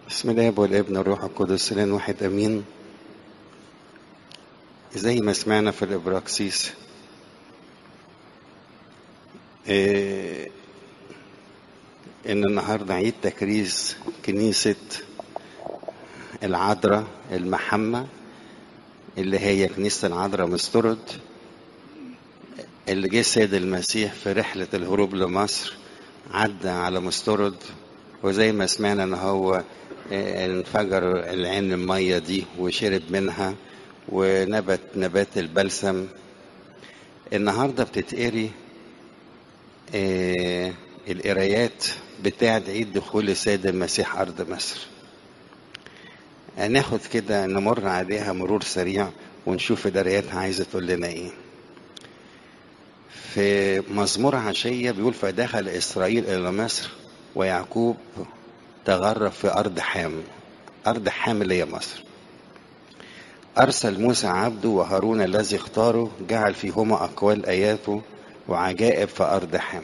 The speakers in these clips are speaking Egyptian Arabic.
بسم الله والابن والروح القدس لان واحد امين زي ما سمعنا في الابراكسيس إيه ان النهارده عيد تكريس كنيسه العذراء المحمه اللي هي كنيسه العذراء مسترد اللي جه السيد المسيح في رحله الهروب لمصر عدى على مسترد وزي ما سمعنا ان هو انفجر العين المية دي وشرب منها ونبت نبات البلسم النهاردة بتتقري اه القرايات بتاعة عيد دخول السيد المسيح أرض مصر هناخد كده نمر عليها مرور سريع ونشوف القرايات عايزة تقول لنا ايه في مزمور عشية بيقول فدخل إسرائيل إلى مصر ويعقوب تغرب في أرض حام أرض حام اللي هي مصر أرسل موسى عبده وهارون الذي اختاره جعل فيهما أقوال آياته وعجائب في أرض حام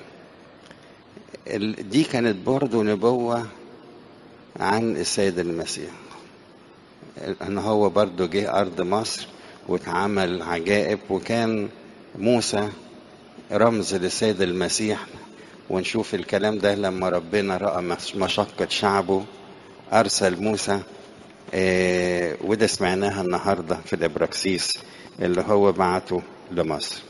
دي كانت برضه نبوة عن السيد المسيح ان هو برضه جه ارض مصر واتعمل عجائب وكان موسى رمز للسيد المسيح ونشوف الكلام ده لما ربنا رأى مشقة شعبه أرسل موسى آه وده سمعناها النهاردة في الإبراكسيس اللي هو بعته لمصر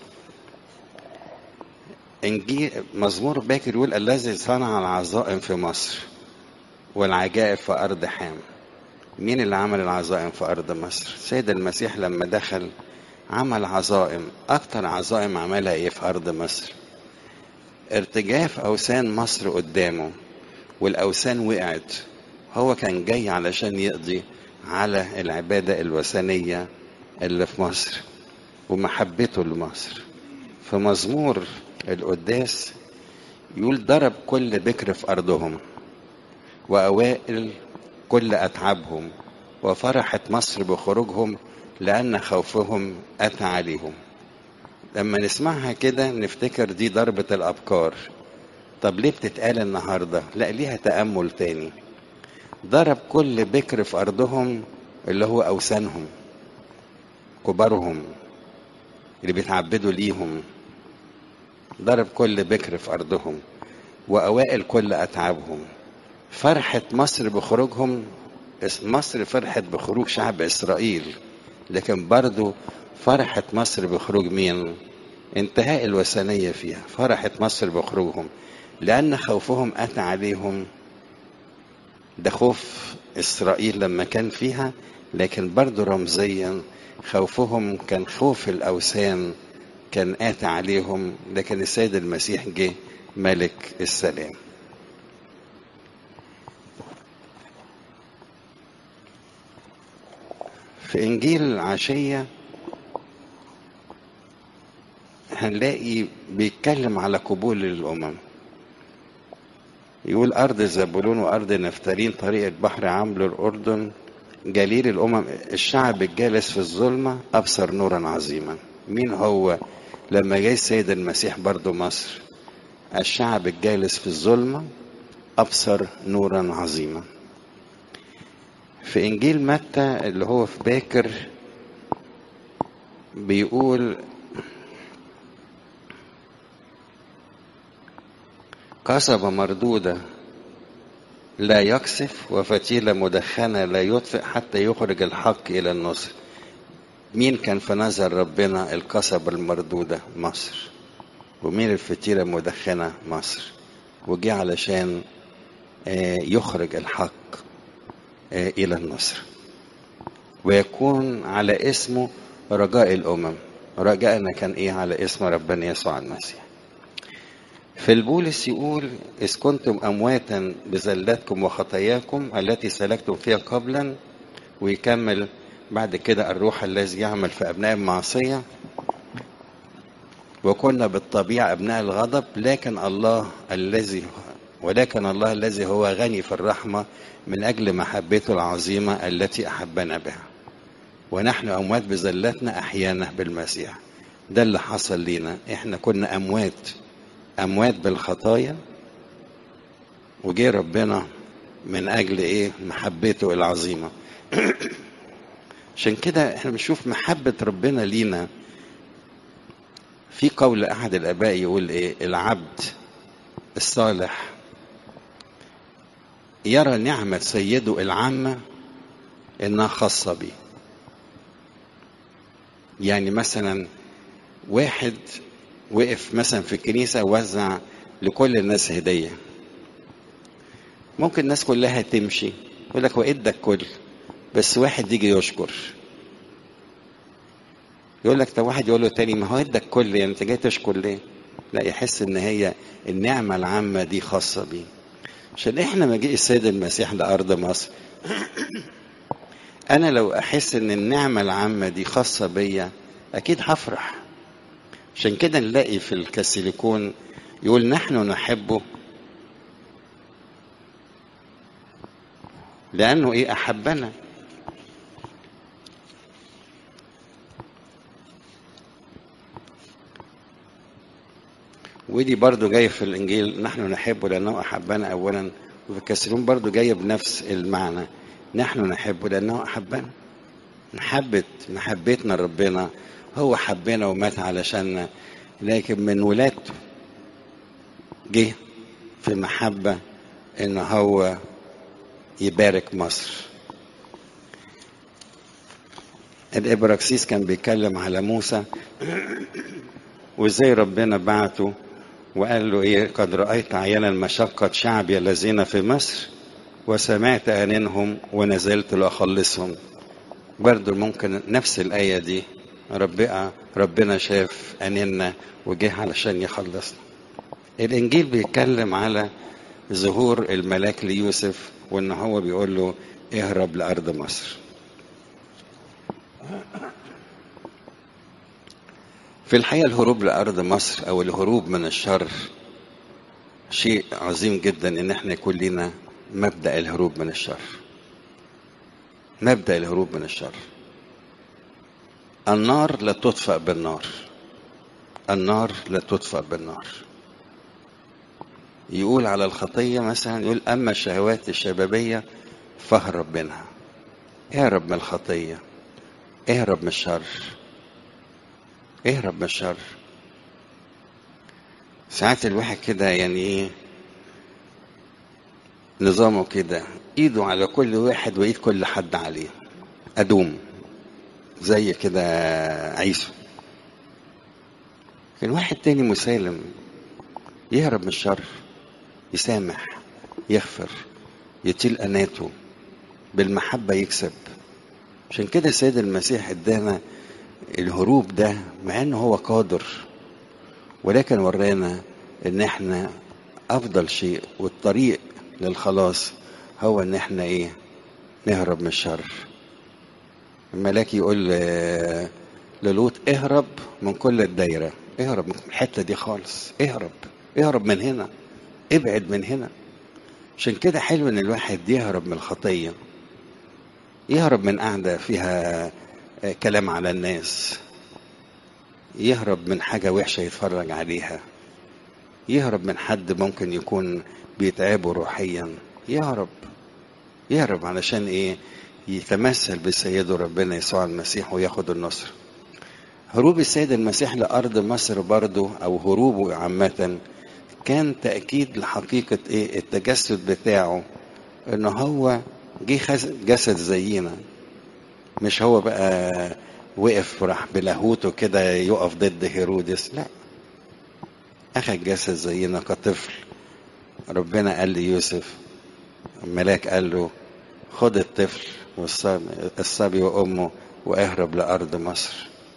إنجيل مزمور باكر يقول الذي صنع العظائم في مصر والعجائب في أرض حام مين اللي عمل العظائم في أرض مصر سيد المسيح لما دخل عمل عظائم أكتر عظائم عملها إيه في أرض مصر ارتجاف أوثان مصر قدامه والأوثان وقعت هو كان جاي علشان يقضي على العبادة الوثنية اللي في مصر ومحبته لمصر في مزمور القداس يقول ضرب كل بكر في أرضهم وأوائل كل أتعابهم وفرحت مصر بخروجهم لأن خوفهم أتى عليهم لما نسمعها كده نفتكر دي ضربة الأبكار طب ليه بتتقال النهاردة لا ليها تأمل تاني ضرب كل بكر في أرضهم اللي هو أوثانهم كبارهم اللي بيتعبدوا ليهم ضرب كل بكر في أرضهم وأوائل كل أتعابهم فرحة مصر بخروجهم مصر فرحت بخروج شعب إسرائيل لكن برضو فرحت مصر بخروج مين انتهاء الوثنية فيها فرحت مصر بخروجهم لأن خوفهم أتى عليهم ده خوف إسرائيل لما كان فيها لكن برضو رمزيا خوفهم كان خوف الأوثان كان آتى عليهم لكن السيد المسيح جه ملك السلام في إنجيل العشية هنلاقي بيتكلم على قبول الأمم يقول أرض زبولون وأرض نفتالين طريق البحر عامل الأردن جليل الأمم الشعب الجالس في الظلمة أبصر نورا عظيما مين هو لما جاي السيد المسيح برضو مصر الشعب الجالس في الظلمة أبصر نورا عظيما في إنجيل متى اللي هو في باكر بيقول قصبة مردودة لا يقصف وفتيلة مدخنة لا يطفئ حتى يخرج الحق إلى النصر مين كان في نظر ربنا القصبة المردودة مصر ومين الفتيلة المدخنة مصر وجي علشان يخرج الحق إلى النصر ويكون على اسمه رجاء الأمم رجائنا كان إيه على اسم ربنا يسوع المسيح في البولس يقول إذ كنتم أمواتا بزلاتكم وخطاياكم التي سلكتم فيها قبلا ويكمل بعد كده الروح الذي يعمل في أبناء المعصية وكنا بالطبيعة أبناء الغضب لكن الله الذي ولكن الله الذي هو غني في الرحمة من أجل محبته العظيمة التي أحبنا بها ونحن أموات بزلتنا أحيانا بالمسيح ده اللي حصل لينا احنا كنا أموات أموات بالخطايا وجه ربنا من اجل ايه محبته العظيمه عشان كده احنا بنشوف محبه ربنا لينا في قول احد الاباء يقول ايه العبد الصالح يرى نعمه سيده العامه انها خاصه بيه يعني مثلا واحد وقف مثلا في الكنيسه ووزع لكل الناس هديه ممكن الناس كلها تمشي يقول لك هو ادى الكل بس واحد يجي يشكر يقول لك طب واحد يقول له تاني ما هو ادى الكل يعني انت جاي تشكر ليه؟ لا يحس ان هي النعمه العامه دي خاصه بيه عشان احنا مجيء السيد المسيح لارض مصر انا لو احس ان النعمه العامه دي خاصه بيا اكيد هفرح عشان كده نلاقي في الكاسيليكون يقول نحن نحبه لانه ايه احبنا ودي برضو جاية في الإنجيل نحن نحبه لأنه أحبنا أولا وفي الكاسرون برضو جاية بنفس المعنى نحن نحبه لأنه أحبنا محبة محبتنا لربنا هو حبنا ومات علشاننا لكن من ولادته جه في محبة إن هو يبارك مصر الإبراكسيس كان بيتكلم على موسى وإزاي ربنا بعته وقال له ايه قد رأيت عيانا مشقة شعبي الذين في مصر وسمعت آنينهم ونزلت لأخلصهم برضو ممكن نفس الآية دي ربنا ربنا شاف آنيننا وجه علشان يخلصنا الإنجيل بيتكلم على ظهور الملاك ليوسف وإن هو بيقول له اهرب لأرض مصر في الحقيقة الهروب لأرض مصر أو الهروب من الشر شيء عظيم جدا إن احنا يكون لنا مبدأ الهروب من الشر مبدأ الهروب من الشر النار لا تطفأ بالنار النار لا تطفأ بالنار يقول على الخطية مثلا يقول أما الشهوات الشبابية فاهرب منها اهرب من الخطية اهرب من الشر اهرب من الشر ساعات الواحد كده يعني ايه نظامه كده ايده على كل واحد وايد كل حد عليه ادوم زي كده عيسو كان واحد تاني مسالم يهرب من الشر يسامح يغفر يطيل اناته بالمحبه يكسب عشان كده السيد المسيح ادانا الهروب ده مع انه هو قادر ولكن ورانا ان احنا افضل شيء والطريق للخلاص هو ان احنا ايه نهرب من الشر الملاك يقول للوط اهرب من كل الدايره اهرب من الحته دي خالص اهرب اهرب من هنا ابعد من هنا عشان كده حلو ان الواحد يهرب من الخطيه يهرب من قعده فيها كلام على الناس يهرب من حاجة وحشة يتفرج عليها يهرب من حد ممكن يكون بيتعبه روحيا يهرب يهرب علشان ايه يتمثل بسيده ربنا يسوع المسيح وياخد النصر هروب السيد المسيح لأرض مصر برضه أو هروبه عامة كان تأكيد لحقيقة إيه التجسد بتاعه إن هو جه جسد زينا مش هو بقى وقف راح بلاهوته كده يقف ضد هيرودس لا أخذ جسد زينا كطفل ربنا قال ليوسف الملاك قال له خد الطفل والصبي وأمه واهرب لأرض مصر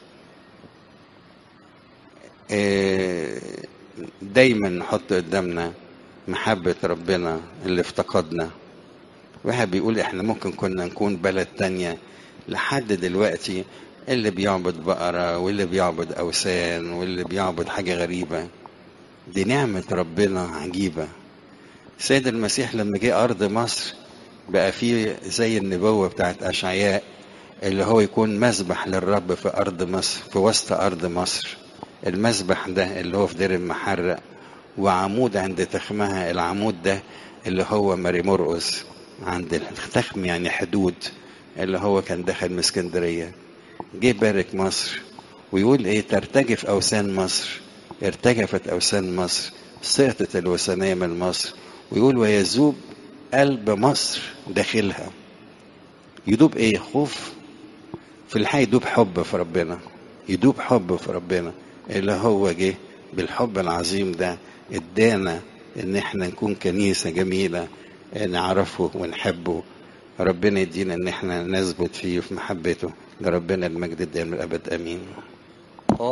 دايما نحط قدامنا محبة ربنا اللي افتقدنا واحد بيقول احنا ممكن كنا نكون بلد تانية لحد دلوقتي اللي بيعبد بقرة واللي بيعبد أوثان واللي بيعبد حاجة غريبة دي نعمة ربنا عجيبة سيد المسيح لما جه أرض مصر بقى فيه زي النبوة بتاعت أشعياء اللي هو يكون مذبح للرب في أرض مصر في وسط أرض مصر المذبح ده اللي هو في دير المحرق وعمود عند تخمها العمود ده اللي هو ماري مرقس عند التخم يعني حدود اللي هو كان داخل من اسكندريه جه بارك مصر ويقول ايه ترتجف اوثان مصر ارتجفت اوثان مصر سقطت الوثنيه من مصر ويقول ويذوب قلب مصر داخلها يدوب ايه خوف في الحقيقه يدوب حب في ربنا يدوب حب في ربنا اللي هو جه بالحب العظيم ده ادانا ان احنا نكون كنيسه جميله نعرفه ونحبه ربنا يدينا ان احنا نثبت فيه في محبته لربنا المجد الدائم الابد امين